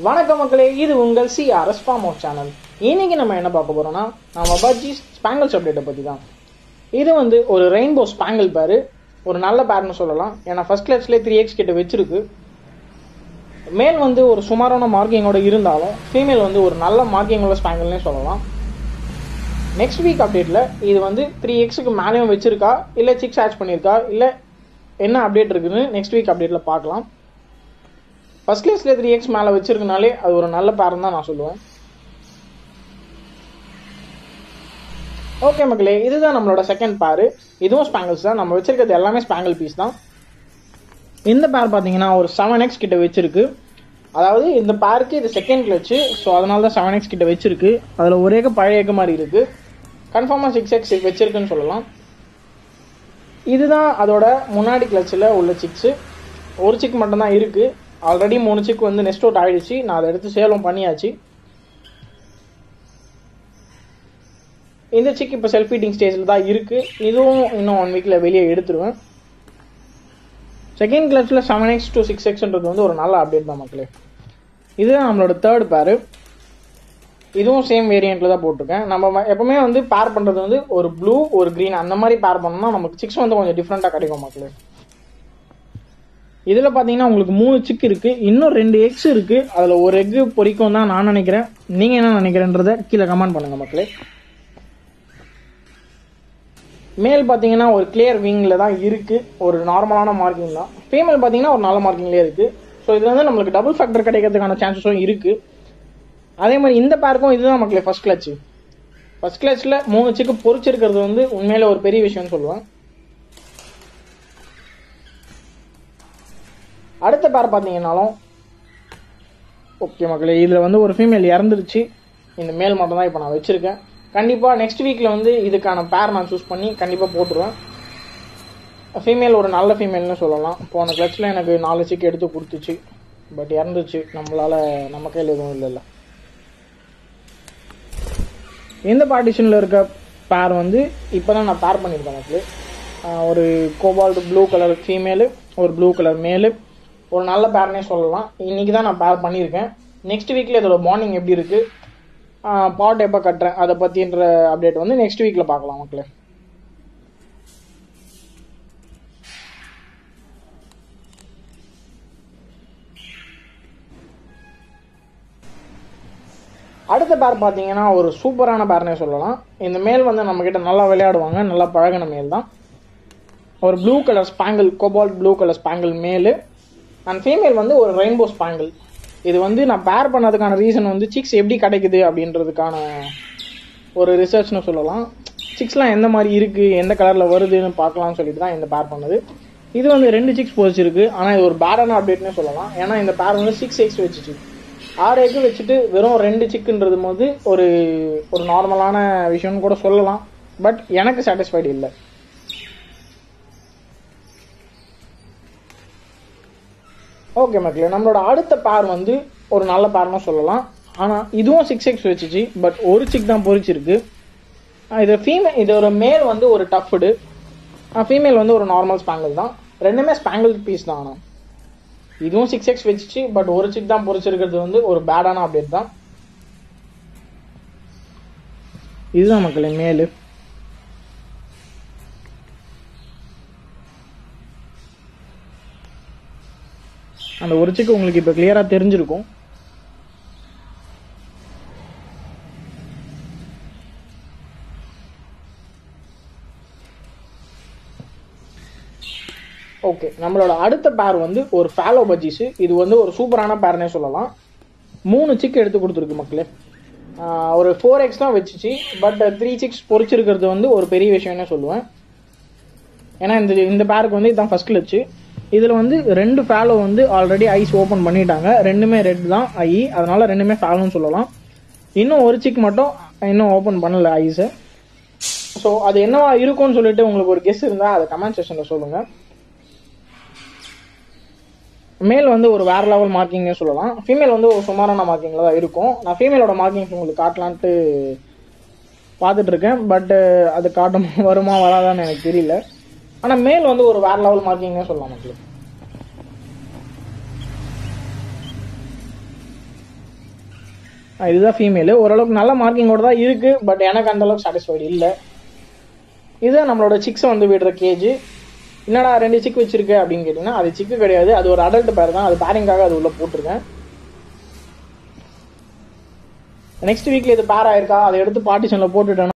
வணக்கம் மக்களே இது உங்கள் சிஆர்எஸ் ஃபார்ம் ஆஃப் சேனல் இன்னைக்கு நம்ம என்ன பார்க்க போறோம்னா நம்ம பஜ்ஜி ஸ்பாங்கிள்ஸ் அப்டேட்டை பற்றி தான் இது வந்து ஒரு ரெயின்போ ஸ்பாங்கிள் பேரு ஒரு நல்ல பேர்னு சொல்லலாம் ஏன்னா ஃபர்ஸ்ட் கிளாஸ்லேயே த்ரீ எக்ஸ் கிட்ட வச்சிருக்கு மேல் வந்து ஒரு சுமாரான மார்க்கிங்கோட இருந்தாலும் ஃபீமேல் வந்து ஒரு நல்ல மார்க்கிங்கோட ஸ்பாங்கிள்னே சொல்லலாம் நெக்ஸ்ட் வீக் அப்டேட்டில் இது வந்து த்ரீ எக்ஸுக்கு மேலேயும் வச்சிருக்கா இல்லை சிக்ஸ் ஆச் பண்ணியிருக்கா இல்லை என்ன அப்டேட் இருக்குன்னு நெக்ஸ்ட் வீக் அப்டேட்டில் பார்க்கலாம் ஃபர்ஸ்ட் கிளாஸில் த்ரீ எக்ஸ் மேலே வச்சிருக்கனாலே அது ஒரு நல்ல பேரம் தான் நான் சொல்லுவேன் ஓகே மக்களே இதுதான் நம்மளோட செகண்ட் பேரு இதுவும் ஸ்பாங்கிள்ஸ் தான் நம்ம வச்சிருக்கிறது எல்லாமே ஸ்பாங்கிள் பீஸ் தான் இந்த பேர் பார்த்தீங்கன்னா ஒரு செவன் எக்ஸ் கிட்ட வச்சிருக்கு அதாவது இந்த பேருக்கு இது செகண்ட் கிளச்சு ஸோ அதனால தான் செவன் எக்ஸ் கிட்ட வச்சிருக்கு அதில் ஒரே பழைய எக்கு மாதிரி இருக்கு கன்ஃபார்மாக சிக்ஸ் எக்ஸ் வச்சிருக்குன்னு சொல்லலாம் இதுதான் அதோட முன்னாடி கிளச்சில் உள்ள சிக்ஸு ஒரு சிக் மட்டும்தான் இருக்கு ஆல்ரெடி மூணு சிக் வந்து நெஸ்ட் அவுட் ஆயிடுச்சு நான் அதை எடுத்து சேலம் பண்ணியாச்சு இந்த சிக் இப்போ செல்ஃப் ஃபீட்டிங் ஸ்டேஜில் தான் இருக்கு இதுவும் இன்னும் ஒன் வீக்கில் வெளியே எடுத்துருவேன் செகண்ட் கிளச்சில் செவன் எக்ஸ் டு சிக்ஸ் எக்ஸ்ன்றது வந்து ஒரு நல்ல அப்டேட் தான் மக்களே இதுதான் நம்மளோட தேர்ட் பேரு இதுவும் சேம் வேரியண்ட்ல தான் போட்டிருக்கேன் நம்ம ம- எப்பவுமே வந்து பேர் பண்றது வந்து ஒரு ப்ளூ ஒரு green அந்த மாதிரி பேர் பண்ணோம்னா நமக்கு சிக்ஸ் வந்து கொஞ்சம் டிஃப்ரெண்டா கிடைக்கும் மக்களே இதுல பாத்தீங்கன்னா உங்களுக்கு மூணு சிக் இருக்கு இன்னும் ரெண்டு எக்ஸ் இருக்கு அதுல ஒரு எக் பொரிக்கும் தான் நான் நினைக்கிறேன் நீங்க என்ன நினைக்கிறேன்றத கீழே கமெண்ட் பண்ணுங்க மக்களே மேல் பார்த்தீங்கன்னா ஒரு கிளியர் விங்கில் தான் இருக்கு ஒரு நார்மலான மார்க்கிங் தான் ஃபீமேல் பார்த்தீங்கன்னா ஒரு நல்ல மார்க்கிங்லேயே இருக்கு ஸோ இது வந்து நம்மளுக்கு டபுள் ஃபேக்டர் கிடைக்கிறதுக்கான சான்சஸும் இருக்கு அதே மாதிரி இந்த பேருக்கும் இதுதான் மக்களே ஃபர்ஸ்ட் கிளச் ஃபர்ஸ்ட் கிளச்சில் மூணு சிக்கு பொறிச்சிருக்கிறது வந்து உண்மையில ஒரு பெரிய விஷயம்னு சொல்லுவேன் அடுத்த பேர் பார்த்தீங்கன்னாலும் ஓகே மக்களே இதில் வந்து ஒரு ஃபீமேல் இறந்துருச்சு இந்த மேல் மட்டும் தான் இப்போ நான் வச்சிருக்கேன் கண்டிப்பாக நெக்ஸ்ட் வீக்கில் வந்து இதுக்கான பேர் நான் சூஸ் பண்ணி கண்டிப்பாக போட்டுருவேன் ஃபீமேல் ஒரு நல்ல ஃபீமேல்னு சொல்லலாம் போன கிளச்சில் எனக்கு நாலு சிக்கு எடுத்து கொடுத்துச்சு பட் இறந்துச்சு நம்மளால நம்ம கையில் எதுவும் இல்லைல்ல இந்த பார்ட்டிஷனில் இருக்க பேர் வந்து இப்போ தான் நான் பேர் பண்ணியிருக்கேன் எனக்கு ஒரு கோபால்ட் ப்ளூ கலர் ஃபீமேலு ஒரு ப்ளூ கலர் மேலு ஒரு நல்ல பேர்னே சொல்லலாம் இன்னைக்கு தான் நான் பேர் பண்ணியிருக்கேன் நெக்ஸ்ட் வீக்கில் இதோட மார்னிங் எப்படி இருக்கு பாட் எப்போ கட்டுறேன் அதை பற்றின்ற அப்டேட் வந்து நெக்ஸ்ட் வீக்கில் பார்க்கலாம் மக்களே அடுத்த பேர் பார்த்தீங்கன்னா ஒரு சூப்பரான பேர்னே சொல்லலாம் இந்த மேல் வந்து நம்மக்கிட்ட நல்லா விளையாடுவாங்க நல்லா பழகின மேல் தான் ஒரு blue colour spangle cobalt blue colour spangle male and female வந்து ஒரு ரெயின்போ ஸ்பாங்கிள் இது வந்து நான் பேர் பண்ணதுக்கான ரீசன் வந்து சிக்ஸ் எப்படி கிடைக்குது அப்படின்றதுக்கான ஒரு ரிசர்ச்னு சொல்லலாம் சிக்ஸ்லாம் எந்த மாதிரி இருக்கு எந்த கலரில் வருதுன்னு பார்க்கலாம்னு சொல்லிட்டு தான் இந்த பேர் பண்ணது இது வந்து ரெண்டு சிக்ஸ் போச்சிருக்கு ஆனால் இது ஒரு பேடான அப்டேட்னே சொல்லலாம் ஏன்னா இந்த பேர் வந்து சிக்ஸ் எக்ஸ் வச்சுச்சு ஆறு எக்கு வச்சுட்டு வெறும் ரெண்டு சிக்குன்றது போது ஒரு ஒரு நார்மலான விஷயம்னு கூட சொல்லலாம் பட் எனக்கு சாட்டிஸ்ஃபைடு இல்லை ஓகே மக்களே நம்மளோட அடுத்த பேர் வந்து ஒரு நல்ல பேர்னு சொல்லலாம் ஆனால் இதுவும் சிக்ஸ் எக்ஸ் வச்சுச்சு பட் ஒரு சிக் தான் பொறிச்சிருக்கு ஆஹ் இது ஃபீமேல் இது ஒரு மேல் வந்து ஒரு டஃப்டு ஃபீமேல் வந்து ஒரு நார்மல் ஸ்பாங்கிள் தான் ரெண்டுமே ஸ்பாங்கிள் பீஸ் தான் ஆனால் இதுவும் சிக்ஸ் எக்ஸ் வச்சுச்சு பட் ஒரு சிக் தான் பொறிச்சிருக்கிறது வந்து ஒரு பேடான அப்டேட் தான் இதுதான் மக்களே மேலு அந்த ஒரு சிக்கு உங்களுக்கு இப்போ கிளியரா தெரிஞ்சிருக்கும் ஓகே நம்மளோட அடுத்த பேர் வந்து ஒரு ஃபேலோ பஜ்ஜிஸ் இது வந்து ஒரு சூப்பரான பேர்னே சொல்லலாம் மூணு சிக் எடுத்து கொடுத்துருக்கு மக்களே ஆஹ் ஒரு ஃபோர் எக்ஸ் தான் வச்சுச்சு பட் த்ரீ சிக்ஸ் பொறிச்சிருக்கிறது வந்து ஒரு பெரிய விஷயம்னே சொல்லுவேன் ஏன்னா இந்த இந்த பேருக்கு வந்து இதுதான் ஃபர்ஸ்ட் கிளச்சு இதில் வந்து ரெண்டு ஃபேலோ வந்து ஆல்ரெடி ஐஸ் ஓப்பன் பண்ணிட்டாங்க ரெண்டுமே ரெட் தான் ஐ அதனால ரெண்டுமே ஃபேலோன்னு சொல்லலாம் இன்னும் ஒரு சிக் மட்டும் இன்னும் ஓப்பன் பண்ணல ஐஸை ஸோ அது என்னவா இருக்கும்னு சொல்லிட்டு உங்களுக்கு ஒரு கெஸ் இருந்தால் அதை கமெண்ட் செக்ஷனில் சொல்லுங்கள் மேல் வந்து ஒரு வேற லெவல் மார்க்கிங்னே சொல்லலாம் ஃபீமேல் வந்து ஒரு சுமாரான மார்க்கிங்கில் தான் இருக்கும் நான் ஃபீமேலோட மார்க்கிங்ஸ் உங்களுக்கு காட்டலான்ட்டு பார்த்துட்டு இருக்கேன் பட் அது காட்டும் வருமா வராதான்னு எனக்கு தெரியல ஆனால் மேல் வந்து ஒரு வேற லெவல் மார்க்கிங்னே சொல்லலாம் மக்களுக்கு அஹ் இதுதான் ஃபீமேலு ஓரளவுக்கு நல்ல மார்க்கிங்கோட தான் இருக்கு பட் எனக்கு அந்த அளவுக்கு சாட்டிஸ்ஃபைடு இல்லை இதுதான் நம்மளோட சிக்ஸை வந்து விடுற கேஜ் என்னடா ரெண்டு சிக் வச்சிருக்க அப்படின்னு கேட்டிங்கன்னா அது சிக்கு கிடையாது அது ஒரு அடல்ட் பேர் தான் அது பேரிங்காக அது உள்ள போட்டிருக்கேன் நெக்ஸ்ட் வீக்ல இது பேர் ஆயிருக்கா அதை எடுத்து பார்ட்டிஷனில் போட்டுட்டேன்னா